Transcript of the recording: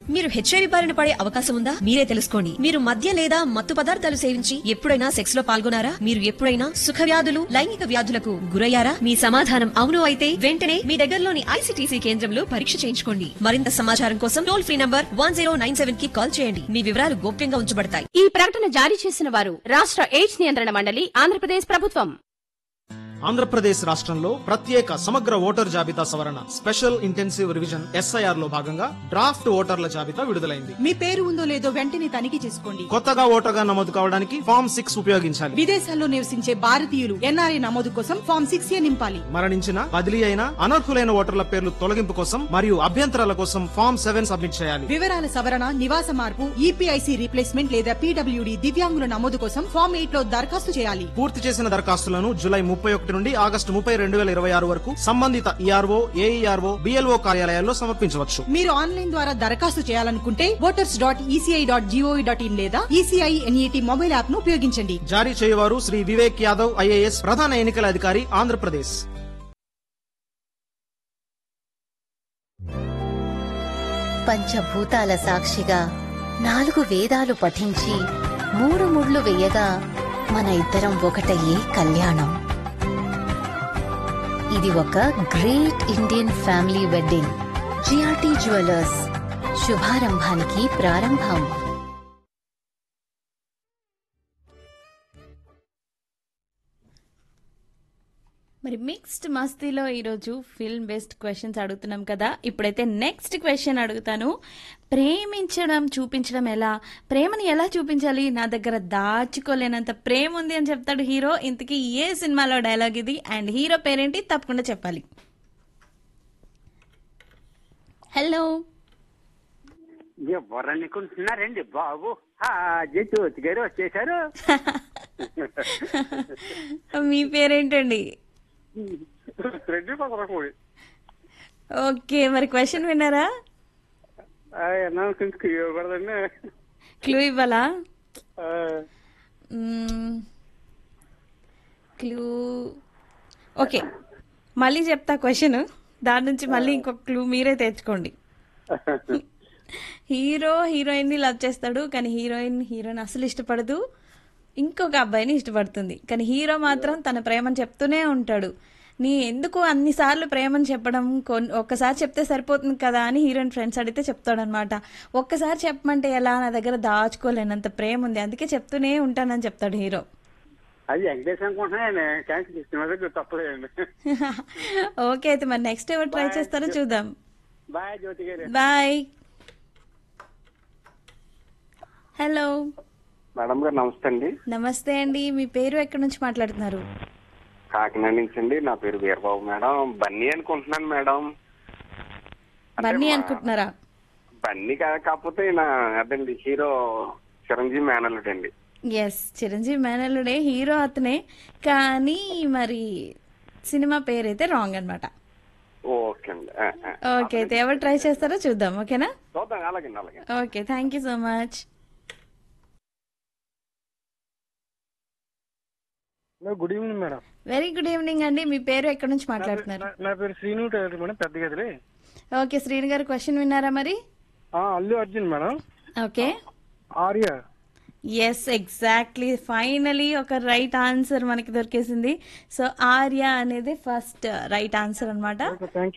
మీరు హెచ్ఐవి బారిన పడే అవకాశం ఉందా మీరే తెలుసుకోండి మీరు మద్య లేదా మత్తు పదార్థాలు సేవించి ఎప్పుడైనా సెక్స్ లో పాల్గొనారా మీరు ఎప్పుడైనా సుఖ వ్యాధులు లైంగిక వ్యాధులకు గురయ్యారా మీ సమాధానం అవును అయితే వెంటనే మీ దగ్గరలోని ఐసీటీసీ కేంద్రంలో పరీక్ష చేయించుకోండి మరింత సమాచారం కోసం టోల్ ఫ్రీ నంబర్ వన్ కి కాల్ చేయండి మీ వివరాలు గోప్యంగా ఉంచబడతాయి ఈ ప్రకటన జారీ చేసిన వారు రాష్ట్ర ఎయిడ్స్ నియంత్రణ మండలి ఆంధ్రప్రదేశ్ ప్రభుత్వం ఆంధ్రప్రదేశ్ రాష్ట్రంలో ప్రత్యేక సమగ్ర ఓటర్ జాబితా సవరణ స్పెషల్ ఇంటెన్సివ్ రివిజన్ ఎస్ఐఆర్ లో భాగంగా డ్రాఫ్ట్ ఓటర్ల జాబితా విడుదలైంది మీ పేరు ఉందో లేదో వెంటనే తనిఖీ చేసుకోండి కొత్తగా ఓటర్గా నమోదు కావడానికి ఫామ్ సిక్స్ ఉపయోగించాలి విదేశాల్లో నివసించే భారతీయులు ఎన్ఆర్ఐ నమోదు కోసం ఫామ్ సిక్స్ ఏ నింపాలి మరణించిన బదిలీ అయిన అనర్హులైన ఓటర్ల పేర్లు తొలగింపు కోసం మరియు అభ్యంతరాల కోసం ఫామ్ సెవెన్ సబ్మిట్ చేయాలి వివరాల సవరణ నివాస మార్పు ఈపీఐసి రీప్లేస్మెంట్ లేదా పీడబ్ల్యూడి దివ్యాంగుల నమోదు కోసం ఫామ్ ఎయిట్ లో దరఖాస్తు చేయాలి పూర్తి చేసిన దరఖాస్తులను జూలై ముప్పై ఒకటి నుండి ఆగస్టు ముప్పై రెండు వేల ఇరవై ఆరు వరకు సంబంధిత ఈఆర్ఓ ఏఈఆర్ఓ బిఎల్ఓ కార్యాలయాల్లో సమర్పించవచ్చు మీరు ఆన్లైన్ ద్వారా దరఖాస్తు చేయాలనుకుంటే voters dot ECI dot G O V dot in లేదా ఈసీఐ ఎన్ఈటీ మొబైల్ యాప్ ను ఉపయోగించండి జారీ చేయవారు శ్రీ వివేక్ యాదవ్ ఐఏఎస్ ప్రధాన ఎన్నికల అధికారి ఆంధ్రప్రదేశ్ పంచభూతాల సాక్షిగా నాలుగు వేదాలు పఠించి మూడు ముళ్ళు వేయగా మన ఇద్దరం ఒకటయ్యే కళ్యాణం ఇది ఒక great Indian family wedding GRT jewellers శుభారంభానికి ప్రారంభం మరి మిక్స్డ్ మస్తీలో ఈరోజు ఫిల్మ్ బేస్డ్ క్వశ్చన్స్ అడుగుతున్నాం కదా ఇప్పుడైతే నెక్స్ట్ క్వశ్చన్ అడుగుతాను ప్రేమించడం చూపించడం ఎలా ప్రేమని ఎలా చూపించాలి నా దగ్గర దాచుకోలేనంత ప్రేమ ఉంది అని చెప్తాడు హీరో ఇంతకీ ఏ సినిమాలో డైలాగ్ ఇది అండ్ హీరో పేరేంటి తప్పకుండా చెప్పాలి హలో ఎవరనుకుంటున్నారండి బాబు హాజీ జ్యోతి గారు వచ్చేసారు మీ పేరేంటండి రెడ్డి పదరకూడి ఓకే మరి క్వశ్చన్ విన్నారా కొంచెం ఇవ్వకూడదండి క్లూ ఇవ్వాలా ఆ, క్లూ ఓకే మళ్ళీ చెప్తా క్వశ్చన్ దాని నుంచి మళ్ళీ ఇంకొక క్లూ మీరే తెచ్చుకోండి హీరో హీరోయిన్ ని లవ్ చేస్తాడు కానీ హీరోయిన్ హీరోయిన్ అసలు ఇష్టపడదు ఇంకొక అబ్బాయిని ఇష్టపడుతుంది కానీ హీరో మాత్రం తన ప్రేమను చెప్తూనే ఉంటాడు నీ ఎందుకు అన్నిసార్లు ప్రేమని చెప్పడం కొన్ ఒక్కసారి చెప్తే సరిపోతుంది కదా అని హీరోయిన్ ఫ్రెండ్స్ అడిగితే చెప్తాడనమాట ఒక్కసారి చెప్పమంటే ఎలా నా దగ్గర దాచుకోలేనంత ప్రేమ ఉంది అందుకే చెప్తూనే ఉంటానని చెప్తాడు హీరో అది వెంకటేష్ అనుకుంటున్నాయండి థ్యాంక్స్ కృష్ణ దగ్గర తప్పలేదండి ఓకే అయితే మరి నెక్స్ట్ ఎవరు ట్రై చేస్తారో చూద్దాం బాయ్ జ్యోతి గారు బాయ్ హలో మేడం గారు నమస్తే అండి నమస్తే అండి మీ పేరు ఎక్కడి నుంచి మాట్లాడుతున్నారు కాకినాడ నుంచి అండి నా పేరు వీరబాబు మేడం బన్నీ అనుకుంటున్నాను మేడం అంటే బన్నీ మా- అనుకుంటున్నారా బన్నీ కాదు కాకపోతే నా అదండి హీరో చిరంజీవి మేనల్లుడు అండి ఎస్ చిరంజీవి మేనల్లుడే హీరో అతనే కానీ మరి సినిమా పేరైతే రాంగ్ అనమాట ఓకే అండి ఆ, ఆ. ఓకే అయితే ఎవరు ట్రై చేస్తారో చూద్దాం ఓకేనా చూద్దాం అలాగే అలాగే okay thank you so much good evening madam very good evening అండి మీ పేరు ఎక్కడి నుంచి మాట్లాడుతున్నారు నా- నా పేరు శ్రీను టైలర్ మేడం పెద్ద గదిలే ఓకే శ్రీను గారు క్వశ్చన్ విన్నారా మరి ఆ, Allu Arjun madam okay Arya yes exactly finally ఒక రైట్ ఆన్సర్ మనకి దొరికేసింది సో ఆర్య అనేది ఫస్ట్ రైట్ ఆన్సర్ అనమాట థ్యాంక్